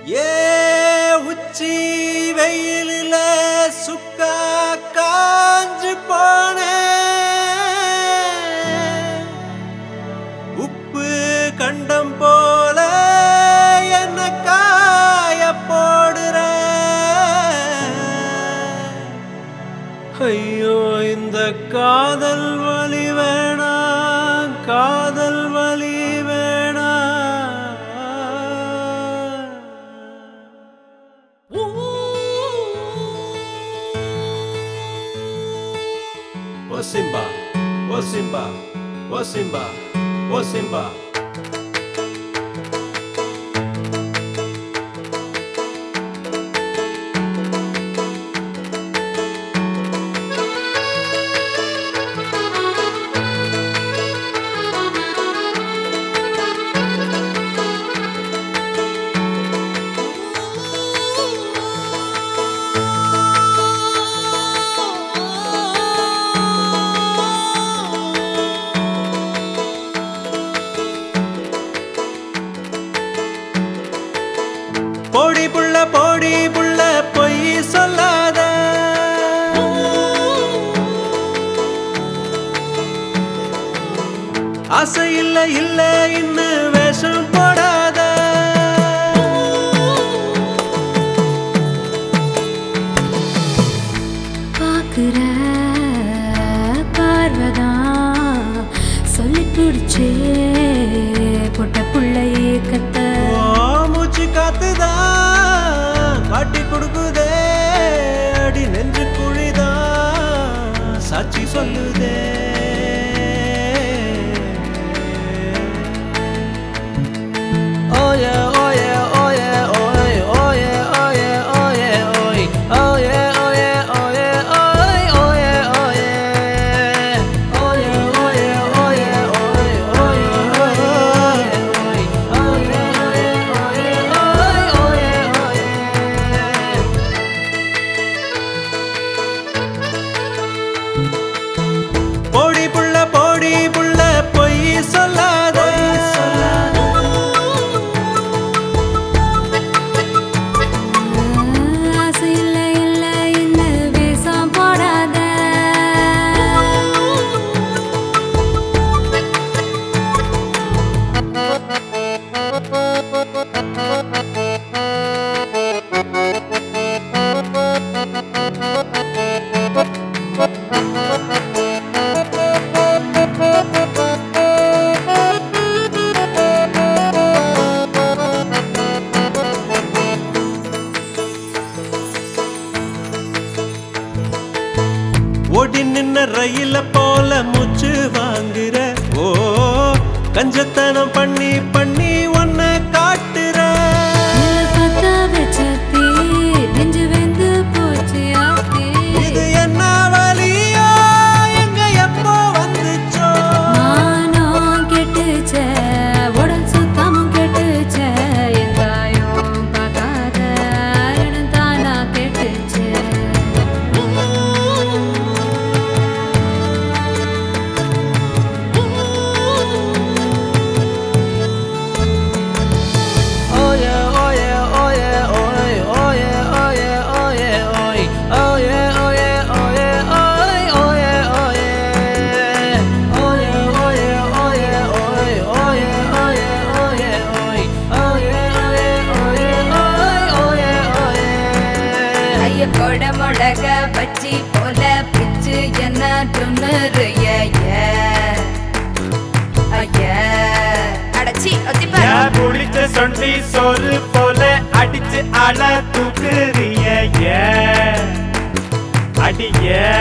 ஏ உச்சி வெயிலில சுக்கா காஞ்சு போனே உப்பு கண்டம் போல என்ன காய போடுற ஐயோ இந்த காதல் வலி வேணாம் காதல் வலி வேணாம் ஓ சிம்பா ஓ சிம்பா ஓ சிம்பா ஓ சிம்பா போடி புள்ள போடி புள்ள பொய் சொல்லாத ஆசை இல்ல இல்ல இன்னும் வேஷம் போடாத பாக்குற பார்வதான் சொல்லி பிடிச்சே பொட்ட புள்ளையே கத்த ஓ, மூச்சு காத்துதான் காட்டி கொடுக்குதே அடி நெஞ்சு குழிதான் சாட்சி சொல்லுதே Oye, oye, oye, oye, oye, oye, oye, oye, oye, oye, oye, oye, oye, oye. Oye, oye, oye, oye, oye, oye, oye, oye, oye, oye, oye. போடி புள்ள போடி புள்ள பொய் சொல்லாத ஆசை இல்ல இல்ல என்ன வேஷம் போடாத ஓடி நின்ன ரயில போல மூச்சு வாங்குற ஓ கஞ்சத்தனம் பண்ணி பண்ணி ஒன்ன காட்டுற நில பத்த வச்சத்தே நெஞ்சு வெந்து போச்சு ஆத்தே இது என்ன வலியோ எங்க எப்போ வந்துச்சோ மானம் கெட்டுச்ச உடல் சுத்தமும் கெட்டுச்ச எங்காயும் பார்க்காத இடம் தானா கெட்டுச்சு Oye, oye, oye, oye, oye, oye, oye, oye, oye, oye, oye, oye, oye, oye. Oye, oye, oye, oye, oye, oye, oye, oye, oye, oye, oye, oye, oye. ஐய கொட முடக பச்சி போல பிச்சு என்ன துண்ணுரு ஐய அடச்சி ஒத்திப்பா ஏன் புளிச்ச சொண்டி சோறு போல அடிச்சு அழ தூக்குறிய ஏன் அடிய